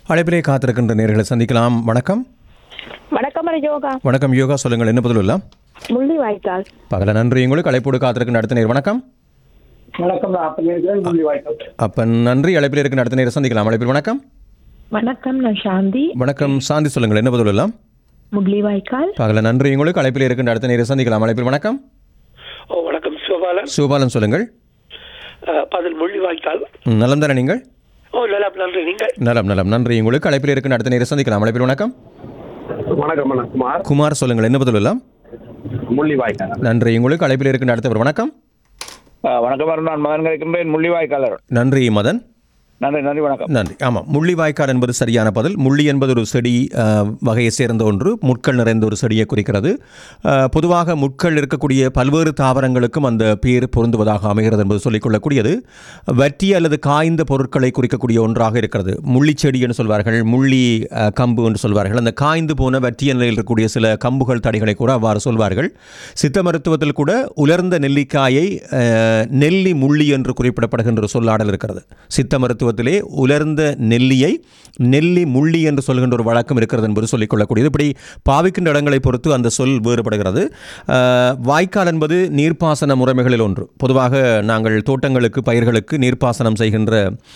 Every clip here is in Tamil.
அழைப்பிலே காத்திருக்கின்ற நேர்களை சந்திக்கலாம் வணக்கம் வணக்கம் யோகா வணக்கம் யோகா சொல்லுங்கள் என்ன பதில் எல்லாம் முள்ளி வாய்க்கால் பகல நன்றி உங்களுக்கு அழைப்போடு காத்திருக்கின்ற அடுத்த நேர் வணக்கம் வணக்கம் நான் அப்ப இருக்கிறேன் முள்ளி வாய்க்கால் அப்போ நன்றி அழைப்பில் இருக்கின்ற அடுத்த நேரம் சந்திக்கலாம் அழைப்பில் வணக்கம் வணக்கம் நான் சாந்தி வணக்கம் சாந்தி சொல்லுங்கள் என்ன பதில் எல்லாம் முள்ளி வாய்க்கால் பகல நன்றி உங்களுக்கு அழைப்பில் இருக்கின்ற அடுத்த நேரம் சந்திக்கலாம் அழைப்பில் வணக்கம் ஓ வணக்கம் சிவபாலன் சிவபாலன் சொல்லுங்கள் அஹ், பதில் மொழி வாய்க்கால் ம், நலம் தானே நீங்கள் ஓ நல்லா நன்றி நீங்கள் நலம் நலம் நன்றி உங்களுக்கு அழைப்பில் இருக்கின்ற அடுத்த நேரம் சந்திக்கலாம் அழைப்பில் வணக்கம் வணக்கம் அண்ணா குமார் குமார் சொல்லுங்கள் என்ன பதில் எல்லாம் முள்ளி வாய்க்கால் நன்றி உங்களுக்கு அழைப்பில் இருக்கின்ற அடுத்தவர் வணக்கம் வணக்கம் நான் மகன் இருக்கின்றேன் முள்ளிவாய்க்காலர் நன்றி மதன் நன்றி நன்றி வணக்கம் நன்றி ஆமாம் முள்ளிவாய்க்கால் என்பது சரியான பதில் முள்ளி என்பது ஒரு செடி அஹ், வகையை சேர்ந்த ஒன்று முட்கள் நிறைந்த ஒரு செடியை குறிக்கிறது அஹ், பொதுவாக முட்கள் இருக்கக்கூடிய பல்வேறு தாவரங்களுக்கும் அந்த பேர் பொருந்துவதாக அமைகிறது என்பது சொல்லிக்கொள்ளக்கூடியது வற்றி அல்லது காய்ந்த பொருட்களை குறிக்கக்கூடிய ஒன்றாக இருக்கிறது முள்ளி செடி என்று சொல்வார்கள் முள்ளி அஹ், கம்பு என்று சொல்வார்கள் அந்த காய்ந்து போன வற்றிய நிலையில் இருக்கக்கூடிய சில கம்புகள் தடிகளை கூட அவ்வாறு சொல்வார்கள் சித்த மருத்துவத்தில் கூட உலர்ந்த நெல்லிக்காயை அஹ், நெல்லி முள்ளி என்று குறிப்பிடப்படுகின்ற ஒரு சொல்லாடல் இருக்கிறது சித்த மருத்துவத்திலே உலர்ந்த நெல்லியை நெல்லி முள்ளி என்று சொல்கின்ற ஒரு வழக்கம் இருக்கிறது என்பது சொல்லிக்கொள்ளக்கூடியது இப்படி பாவிக்கின்ற இடங்களை பொறுத்து அந்த சொல் வேறுபடுகிறது அஹ், வாய்க்கால் என்பது நீர்ப்பாசன முறைமைகளில் ஒன்று பொதுவாக நாங்கள் தோட்டங்களுக்கு பயிர்களுக்கு நீர்ப்பாசனம் செய்கின்ற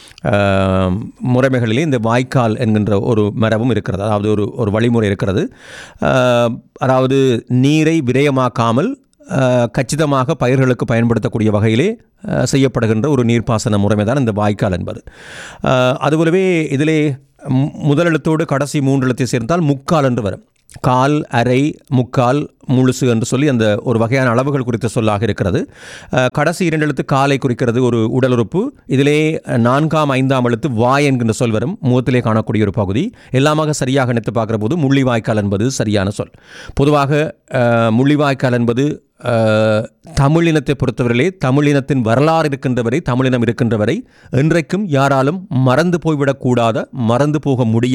அஹ், முறைமைகளிலே இந்த வாய்க்கால் என்கின்ற ஒரு மரபும் இருக்கிறது அதாவது ஒரு ஒரு வழிமுறை இருக்கிறது அஹ், அதாவது நீரை விரயமாக்காமல் அஹ், கச்சிதமாக பயிர்களுக்கு பயன்படுத்தக்கூடிய வகையிலே அஹ், செய்யப்படுகின்ற ஒரு நீர்ப்பாசன முறைமை தான் இந்த வாய்க்கால் என்பது அஹ், அதுபோலவே இதிலே மு- முதலெழுத்தோடு கடைசி மூன்று எழுத்தை சேர்ந்தால் முக்கால் என்று வரும் கால் அரை முக்கால் முழுசு என்று சொல்லி அந்த ஒரு வகையான அளவுகள் குறித்த சொல்லாக இருக்கிறது அஹ், கடைசி இரண்டு எழுத்து காலை குறிக்கிறது ஒரு உடல் உறுப்பு இதிலே நான்காம் ஐந்தாம் எழுத்து வாய் என்கின்ற சொல் வரும் முகத்திலே காணக்கூடிய ஒரு பகுதி எல்லாமாக சரியாக நினைத்து பார்க்குற போது முள்ளிவாய்க்கால் என்பது சரியான சொல் பொதுவாக அஹ், முள்ளிவாய்க்கால் என்பது அஹ், தமிழினத்தை பொறுத்தவரையிலே தமிழினத்தின் வரலாறு இருக்கின்றவரை தமிழினம் இருக்கின்றவரை என்றைக்கும் யாராலும் மறந்து போய்விடக்கூடாத மறந்து போக முடியாத